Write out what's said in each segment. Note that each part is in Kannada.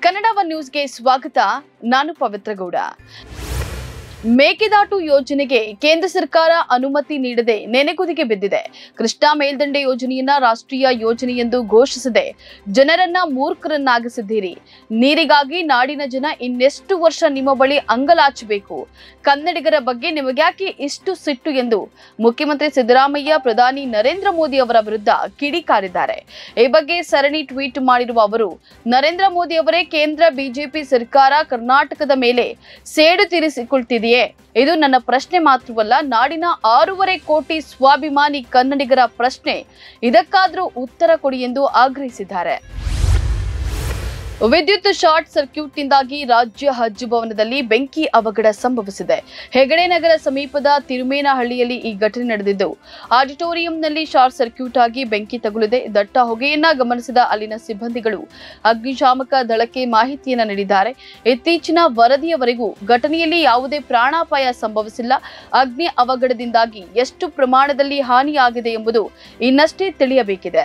ಕನ್ನಡ ಒನ್ ನ್ಯೂಸ್ಗೆ ಸ್ವಾಗತ ನಾನು ಪವಿತ್ರ ಗೌಡ ಮೇಕೆದಾಟು ಯೋಜನೆಗೆ ಕೇಂದ್ರ ಸರ್ಕಾರ ಅನುಮತಿ ನೀಡದೆ ನೆನೆಗುದಿಗೆ ಬಿದ್ದಿದೆ ಕೃಷ್ಣಾ ಮೇಲ್ದಂಡೆ ಯೋಜನೆಯನ್ನ ರಾಷ್ಟ್ರೀಯ ಯೋಜನೆ ಎಂದು ಘೋಷಿಸದೆ ಜನರನ್ನ ಮೂರ್ಖರನ್ನಾಗಿಸಿದ್ದೀರಿ ನೀರಿಗಾಗಿ ನಾಡಿನ ಜನ ಇನ್ನೆಷ್ಟು ವರ್ಷ ನಿಮ್ಮ ಬಳಿ ಅಂಗಲಾಚಬೇಕು ಕನ್ನಡಿಗರ ಬಗ್ಗೆ ನಿಮಗ್ಯಾಕೆ ಇಷ್ಟು ಸಿಟ್ಟು ಎಂದು ಮುಖ್ಯಮಂತ್ರಿ ಸಿದ್ದರಾಮಯ್ಯ ಪ್ರಧಾನಿ ನರೇಂದ್ರ ಮೋದಿ ಅವರ ವಿರುದ್ಧ ಕಿಡಿಕಾರಿದ್ದಾರೆ ಈ ಬಗ್ಗೆ ಸರಣಿ ಟ್ವೀಟ್ ಮಾಡಿರುವ ಅವರು ನರೇಂದ್ರ ಮೋದಿ ಅವರೇ ಕೇಂದ್ರ ಬಿಜೆಪಿ ಸರ್ಕಾರ ಕರ್ನಾಟಕದ ಮೇಲೆ ಸೇಡು ತೀರಿಸಿಕೊಳ್ತಿದೆಯೇ ಇದು ನನ್ನ ಪ್ರಶ್ನೆ ಮಾತ್ರವಲ್ಲ ನಾಡಿನ ಆರೂವರೆ ಕೋಟಿ ಸ್ವಾಭಿಮಾನಿ ಕನ್ನಡಿಗರ ಪ್ರಶ್ನೆ ಇದಕ್ಕಾದ್ರೂ ಉತ್ತರ ಕೊಡಿ ಎಂದು ಆಗ್ರಹಿಸಿದ್ದಾರೆ ವಿದ್ಯುತ್ ಶಾರ್ಟ್ ಸರ್ಕ್ಯೂಟ್ನಿಂದಾಗಿ ರಾಜ್ಯ ಹಜ್ ಭವನದಲ್ಲಿ ಬೆಂಕಿ ಅವಘಡ ಸಂಭವಿಸಿದೆ ಹೆಗಡೆ ನಗರ ಸಮೀಪದ ತಿರುಮೇನಹಳ್ಳಿಯಲ್ಲಿ ಈ ಘಟನೆ ನಡೆದಿದ್ದು ಆಡಿಟೋರಿಯಂನಲ್ಲಿ ಶಾರ್ಟ್ ಸರ್ಕ್ಯೂಟ್ ಆಗಿ ಬೆಂಕಿ ತಗುಲಿದೆ ದಟ್ಟ ಹೊಗೆಯನ್ನ ಗಮನಿಸಿದ ಅಲ್ಲಿನ ಸಿಬ್ಬಂದಿಗಳು ಅಗ್ನಿಶಾಮಕ ದಳಕ್ಕೆ ಮಾಹಿತಿಯನ್ನ ನೀಡಿದ್ದಾರೆ ಇತ್ತೀಚಿನ ವರದಿಯವರೆಗೂ ಘಟನೆಯಲ್ಲಿ ಯಾವುದೇ ಪ್ರಾಣಾಪಾಯ ಸಂಭವಿಸಿಲ್ಲ ಅಗ್ನಿ ಅವಘಡದಿಂದಾಗಿ ಎಷ್ಟು ಪ್ರಮಾಣದಲ್ಲಿ ಹಾನಿಯಾಗಿದೆ ಎಂಬುದು ಇನ್ನಷ್ಟೇ ತಿಳಿಯಬೇಕಿದೆ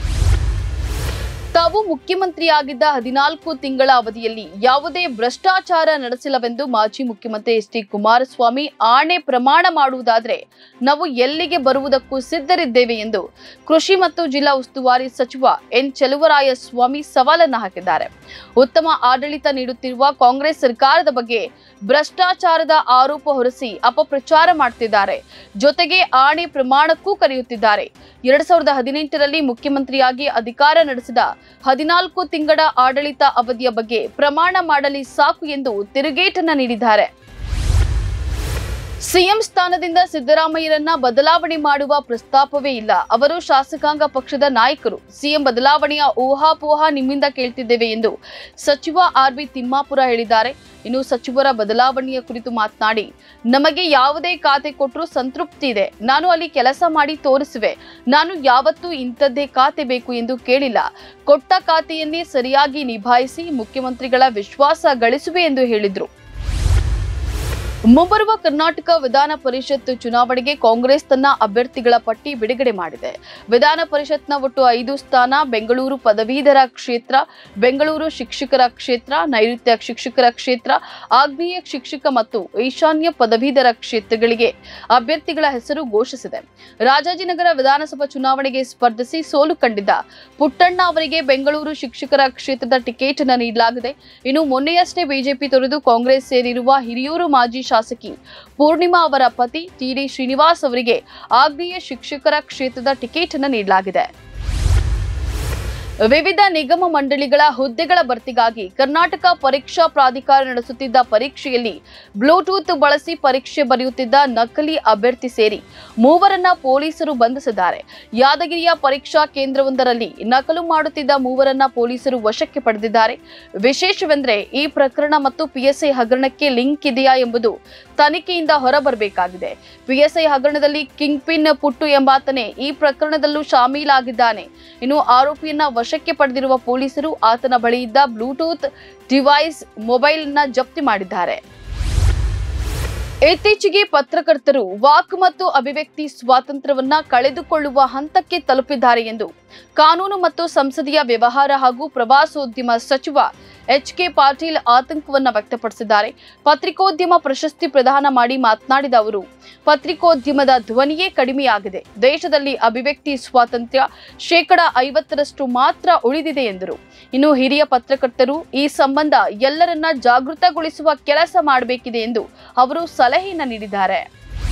ತಾವು ಮುಖ್ಯಮಂತ್ರಿಯಾಗಿದ್ದ ಹದಿನಾಲ್ಕು ತಿಂಗಳ ಅವಧಿಯಲ್ಲಿ ಯಾವುದೇ ಭ್ರಷ್ಟಾಚಾರ ನಡೆಸಿಲ್ಲವೆಂದು ಮಾಜಿ ಮುಖ್ಯಮಂತ್ರಿ ಎಚ್ ಡಿ ಕುಮಾರಸ್ವಾಮಿ ಆಣೆ ಪ್ರಮಾಣ ಮಾಡುವುದಾದರೆ ನಾವು ಎಲ್ಲಿಗೆ ಬರುವುದಕ್ಕೂ ಸಿದ್ಧರಿದ್ದೇವೆ ಎಂದು ಕೃಷಿ ಮತ್ತು ಜಿಲ್ಲಾ ಉಸ್ತುವಾರಿ ಸಚಿವ ಎನ್ ಸ್ವಾಮಿ ಸವಾಲನ್ನ ಹಾಕಿದ್ದಾರೆ ಉತ್ತಮ ಆಡಳಿತ ನೀಡುತ್ತಿರುವ ಕಾಂಗ್ರೆಸ್ ಸರ್ಕಾರದ ಬಗ್ಗೆ ಭ್ರಷ್ಟಾಚಾರದ ಆರೋಪ ಹೊರಿಸಿ ಅಪಪ್ರಚಾರ ಮಾಡ್ತಿದ್ದಾರೆ ಜೊತೆಗೆ ಆಣೆ ಪ್ರಮಾಣಕ್ಕೂ ಕರೆಯುತ್ತಿದ್ದಾರೆ ಎರಡ್ ಸಾವಿರದ ಹದಿನೆಂಟರಲ್ಲಿ ಮುಖ್ಯಮಂತ್ರಿಯಾಗಿ ಅಧಿಕಾರ ನಡೆಸಿದ ಹದಿನಾಲ್ಕು ತಿಂಗಳ ಆಡಳಿತ ಅವಧಿಯ ಬಗ್ಗೆ ಪ್ರಮಾಣ ಮಾಡಲಿ ಸಾಕು ಎಂದು ತಿರುಗೇಟನ್ನ ನೀಡಿದ್ದಾರೆ ಸಿಎಂ ಸ್ಥಾನದಿಂದ ಸಿದ್ದರಾಮಯ್ಯರನ್ನ ಬದಲಾವಣೆ ಮಾಡುವ ಪ್ರಸ್ತಾಪವೇ ಇಲ್ಲ ಅವರು ಶಾಸಕಾಂಗ ಪಕ್ಷದ ನಾಯಕರು ಸಿಎಂ ಬದಲಾವಣೆಯ ಊಹಾಪೋಹ ನಿಮ್ಮಿಂದ ಕೇಳ್ತಿದ್ದೇವೆ ಎಂದು ಸಚಿವ ಆರ್ ಬಿ ತಿಮ್ಮಾಪುರ ಹೇಳಿದ್ದಾರೆ ಇನ್ನು ಸಚಿವರ ಬದಲಾವಣೆಯ ಕುರಿತು ಮಾತನಾಡಿ ನಮಗೆ ಯಾವುದೇ ಖಾತೆ ಕೊಟ್ಟರೂ ಸಂತೃಪ್ತಿ ಇದೆ ನಾನು ಅಲ್ಲಿ ಕೆಲಸ ಮಾಡಿ ತೋರಿಸುವೆ ನಾನು ಯಾವತ್ತೂ ಇಂಥದ್ದೇ ಖಾತೆ ಬೇಕು ಎಂದು ಕೇಳಿಲ್ಲ ಕೊಟ್ಟ ಖಾತೆಯನ್ನೇ ಸರಿಯಾಗಿ ನಿಭಾಯಿಸಿ ಮುಖ್ಯಮಂತ್ರಿಗಳ ವಿಶ್ವಾಸ ಗಳಿಸುವೆ ಎಂದು ಹೇಳಿದ್ರು ಮುಂಬರುವ ಕರ್ನಾಟಕ ವಿಧಾನ ಪರಿಷತ್ ಚುನಾವಣೆಗೆ ಕಾಂಗ್ರೆಸ್ ತನ್ನ ಅಭ್ಯರ್ಥಿಗಳ ಪಟ್ಟಿ ಬಿಡುಗಡೆ ಮಾಡಿದೆ ವಿಧಾನ ಪರಿಷತ್ನ ಒಟ್ಟು ಐದು ಸ್ಥಾನ ಬೆಂಗಳೂರು ಪದವೀಧರ ಕ್ಷೇತ್ರ ಬೆಂಗಳೂರು ಶಿಕ್ಷಕರ ಕ್ಷೇತ್ರ ನೈಋತ್ಯ ಶಿಕ್ಷಕರ ಕ್ಷೇತ್ರ ಆಗ್ನೇಯ ಶಿಕ್ಷಕ ಮತ್ತು ಈಶಾನ್ಯ ಪದವೀಧರ ಕ್ಷೇತ್ರಗಳಿಗೆ ಅಭ್ಯರ್ಥಿಗಳ ಹೆಸರು ಘೋಷಿಸಿದೆ ರಾಜಾಜಿನಗರ ವಿಧಾನಸಭಾ ಚುನಾವಣೆಗೆ ಸ್ಪರ್ಧಿಸಿ ಸೋಲು ಕಂಡಿದ್ದ ಪುಟ್ಟಣ್ಣ ಅವರಿಗೆ ಬೆಂಗಳೂರು ಶಿಕ್ಷಕರ ಕ್ಷೇತ್ರದ ಟಿಕೆಟ್ ಅನ್ನು ನೀಡಲಾಗಿದೆ ಇನ್ನು ಮೊನ್ನೆಯಷ್ಟೇ ಬಿಜೆಪಿ ತೊರೆದು ಕಾಂಗ್ರೆಸ್ ಸೇರಿರುವ ಹಿರಿಯೂರು ಮಾಜಿ ಶಾಸಕಿ ಪೂರ್ಣಿಮಾ ಅವರ ಪತಿ ಟಿಡಿ ಶ್ರೀನಿವಾಸ್ ಅವರಿಗೆ ಆಗ್ನೇಯ ಶಿಕ್ಷಕರ ಕ್ಷೇತ್ರದ ಟಿಕೆಟ್ ಅನ್ನು ನೀಡಲಾಗಿದೆ ವಿವಿಧ ನಿಗಮ ಮಂಡಳಿಗಳ ಹುದ್ದೆಗಳ ಭರ್ತಿಗಾಗಿ ಕರ್ನಾಟಕ ಪರೀಕ್ಷಾ ಪ್ರಾಧಿಕಾರ ನಡೆಸುತ್ತಿದ್ದ ಪರೀಕ್ಷೆಯಲ್ಲಿ ಬ್ಲೂಟೂತ್ ಬಳಸಿ ಪರೀಕ್ಷೆ ಬರೆಯುತ್ತಿದ್ದ ನಕಲಿ ಅಭ್ಯರ್ಥಿ ಸೇರಿ ಮೂವರನ್ನ ಪೊಲೀಸರು ಬಂಧಿಸಿದ್ದಾರೆ ಯಾದಗಿರಿಯ ಪರೀಕ್ಷಾ ಕೇಂದ್ರವೊಂದರಲ್ಲಿ ನಕಲು ಮಾಡುತ್ತಿದ್ದ ಮೂವರನ್ನ ಪೊಲೀಸರು ವಶಕ್ಕೆ ಪಡೆದಿದ್ದಾರೆ ವಿಶೇಷವೆಂದರೆ ಈ ಪ್ರಕರಣ ಮತ್ತು ಪಿಎಸ್ಐ ಹಗರಣಕ್ಕೆ ಲಿಂಕ್ ಇದೆಯಾ ಎಂಬುದು ತನಿಖೆಯಿಂದ ಹೊರಬರಬೇಕಾಗಿದೆ ಪಿಎಸ್ಐ ಹಗರಣದಲ್ಲಿ ಕಿಂಗ್ ಪಿನ್ ಪುಟ್ಟು ಎಂಬಾತನೇ ಈ ಪ್ರಕರಣದಲ್ಲೂ ಶಾಮೀಲಾಗಿದ್ದಾನೆ ಇನ್ನು ಆರೋಪಿಯನ್ನ ವಶಕ್ಕೆ ಪಡೆದಿರುವ ಪೊಲೀಸರು ಆತನ ಬಳಿ ಇದ್ದ ಬ್ಲೂಟೂತ್ ಡಿವೈಸ್ ಮೊಬೈಲ್ ನ ಜಪ್ತಿ ಮಾಡಿದ್ದಾರೆ ಇತ್ತೀಚೆಗೆ ಪತ್ರಕರ್ತರು ವಾಕ್ ಮತ್ತು ಅಭಿವ್ಯಕ್ತಿ ಸ್ವಾತಂತ್ರ್ಯವನ್ನ ಕಳೆದುಕೊಳ್ಳುವ ಹಂತಕ್ಕೆ ತಲುಪಿದ್ದಾರೆ ಎಂದು ಕಾನೂನು ಮತ್ತು ಸಂಸದೀಯ ವ್ಯವಹಾರ ಹಾಗೂ ಪ್ರವಾಸೋದ್ಯಮ ಸಚಿವ ಎಚ್ ಕೆ ಪಾಟೀಲ್ ಆತಂಕವನ್ನ ವ್ಯಕ್ತಪಡಿಸಿದ್ದಾರೆ ಪತ್ರಿಕೋದ್ಯಮ ಪ್ರಶಸ್ತಿ ಪ್ರದಾನ ಮಾಡಿ ಮಾತನಾಡಿದ ಅವರು ಪತ್ರಿಕೋದ್ಯಮದ ಧ್ವನಿಯೇ ಕಡಿಮೆಯಾಗಿದೆ ದೇಶದಲ್ಲಿ ಅಭಿವ್ಯಕ್ತಿ ಸ್ವಾತಂತ್ರ್ಯ ಶೇಕಡ ಐವತ್ತರಷ್ಟು ಮಾತ್ರ ಉಳಿದಿದೆ ಎಂದರು ಇನ್ನು ಹಿರಿಯ ಪತ್ರಕರ್ತರು ಈ ಸಂಬಂಧ ಎಲ್ಲರನ್ನ ಜಾಗೃತಗೊಳಿಸುವ ಕೆಲಸ ಮಾಡಬೇಕಿದೆ ಎಂದು ಅವರು ಸಲಹೆಯನ್ನ ನೀಡಿದ್ದಾರೆ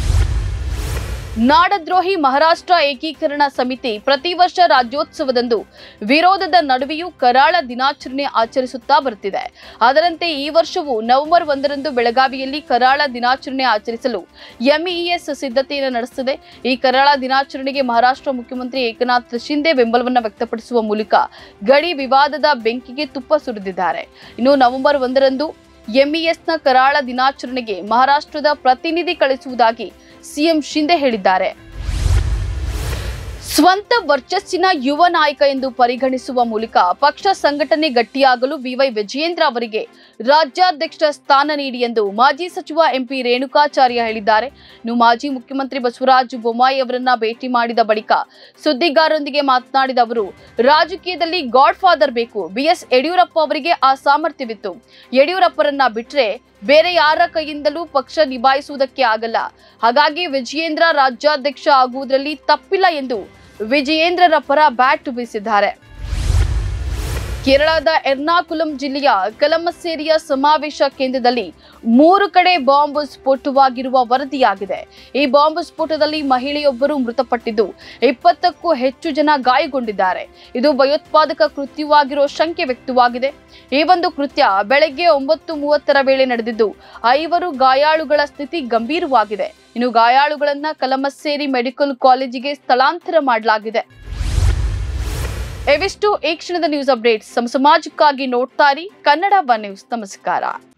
ನಾಡದ್ರೋಹಿ ಮಹಾರಾಷ್ಟ್ರ ಏಕೀಕರಣ ಸಮಿತಿ ಪ್ರತಿ ವರ್ಷ ರಾಜ್ಯೋತ್ಸವದಂದು ವಿರೋಧದ ನಡುವೆಯೂ ಕರಾಳ ದಿನಾಚರಣೆ ಆಚರಿಸುತ್ತಾ ಬರುತ್ತಿದೆ ಅದರಂತೆ ಈ ವರ್ಷವೂ ನವೆಂಬರ್ ಒಂದರಂದು ಬೆಳಗಾವಿಯಲ್ಲಿ ಕರಾಳ ದಿನಾಚರಣೆ ಆಚರಿಸಲು ಎಂಇಎಸ್ ಸಿದ್ಧತೆಯನ್ನು ನಡೆಸಿದೆ ಈ ಕರಾಳ ದಿನಾಚರಣೆಗೆ ಮಹಾರಾಷ್ಟ್ರ ಮುಖ್ಯಮಂತ್ರಿ ಏಕನಾಥ್ ಶಿಂದೆ ಬೆಂಬಲವನ್ನು ವ್ಯಕ್ತಪಡಿಸುವ ಮೂಲಕ ಗಡಿ ವಿವಾದದ ಬೆಂಕಿಗೆ ತುಪ್ಪ ಸುರಿದಿದ್ದಾರೆ ಇನ್ನು ನವೆಂಬರ್ ಒಂದರಂದು ಎಂಇಎಸ್ನ ಕರಾಳ ದಿನಾಚರಣೆಗೆ ಮಹಾರಾಷ್ಟ್ರದ ಪ್ರತಿನಿಧಿ ಕಳಿಸುವುದಾಗಿ ಸಿಎಂ ಶಿಂದೆ ಹೇಳಿದ್ದಾರೆ ಸ್ವಂತ ವರ್ಚಸ್ಸಿನ ಯುವ ನಾಯಕ ಎಂದು ಪರಿಗಣಿಸುವ ಮೂಲಕ ಪಕ್ಷ ಸಂಘಟನೆ ಗಟ್ಟಿಯಾಗಲು ಬಿವೈ ವಿಜಯೇಂದ್ರ ಅವರಿಗೆ ರಾಜ್ಯಾಧ್ಯಕ್ಷ ಸ್ಥಾನ ನೀಡಿ ಎಂದು ಮಾಜಿ ಸಚಿವ ಎಂಪಿ ರೇಣುಕಾಚಾರ್ಯ ಹೇಳಿದ್ದಾರೆ ಇನ್ನು ಮಾಜಿ ಮುಖ್ಯಮಂತ್ರಿ ಬಸವರಾಜ ಬೊಮ್ಮಾಯಿ ಅವರನ್ನ ಭೇಟಿ ಮಾಡಿದ ಬಳಿಕ ಸುದ್ದಿಗಾರರೊಂದಿಗೆ ಮಾತನಾಡಿದ ಅವರು ರಾಜಕೀಯದಲ್ಲಿ ಗಾಡ್ ಫಾದರ್ ಬೇಕು ಬಿಎಸ್ ಯಡಿಯೂರಪ್ಪ ಅವರಿಗೆ ಆ ಸಾಮರ್ಥ್ಯವಿತ್ತು ಯಡಿಯೂರಪ್ಪರನ್ನ ಬಿಟ್ರೆ ಬೇರೆ ಯಾರ ಕೈಯಿಂದಲೂ ಪಕ್ಷ ನಿಭಾಯಿಸುವುದಕ್ಕೆ ಆಗಲ್ಲ ಹಾಗಾಗಿ ವಿಜಯೇಂದ್ರ ರಾಜ್ಯಾಧ್ಯಕ್ಷ ಆಗುವುದರಲ್ಲಿ ತಪ್ಪಿಲ್ಲ ಎಂದು ವಿಜಯೇಂದ್ರರ ಪರ ಬ್ಯಾಟ್ ಬೀಸಿದ್ದಾರೆ ಕೇರಳದ ಎರ್ನಾಕುಲಂ ಜಿಲ್ಲೆಯ ಕಲಮಸ್ಸೇರಿಯ ಸಮಾವೇಶ ಕೇಂದ್ರದಲ್ಲಿ ಮೂರು ಕಡೆ ಬಾಂಬ್ ಸ್ಫೋಟವಾಗಿರುವ ವರದಿಯಾಗಿದೆ ಈ ಬಾಂಬ್ ಸ್ಫೋಟದಲ್ಲಿ ಮಹಿಳೆಯೊಬ್ಬರು ಮೃತಪಟ್ಟಿದ್ದು ಇಪ್ಪತ್ತಕ್ಕೂ ಹೆಚ್ಚು ಜನ ಗಾಯಗೊಂಡಿದ್ದಾರೆ ಇದು ಭಯೋತ್ಪಾದಕ ಕೃತ್ಯವಾಗಿರೋ ಶಂಕೆ ವ್ಯಕ್ತವಾಗಿದೆ ಈ ಒಂದು ಕೃತ್ಯ ಬೆಳಗ್ಗೆ ಒಂಬತ್ತು ಮೂವತ್ತರ ವೇಳೆ ನಡೆದಿದ್ದು ಐವರು ಗಾಯಾಳುಗಳ ಸ್ಥಿತಿ ಗಂಭೀರವಾಗಿದೆ ಇನ್ನು ಗಾಯಾಳುಗಳನ್ನ ಕಲಮಸ್ಸೇರಿ ಮೆಡಿಕಲ್ ಕಾಲೇಜಿಗೆ ಸ್ಥಳಾಂತರ ಮಾಡಲಾಗಿದೆ ಇವಿಷ್ಟು ಈ ಕ್ಷಣದ ನ್ಯೂಸ್ ಅಪ್ಡೇಟ್ಸ್ ಸಮ ಸಮಾಜಕ್ಕಾಗಿ ನೋಡ್ತಾರಿ ಕನ್ನಡ ಒನ್ ನ್ಯೂಸ್ ನಮಸ್ಕಾರ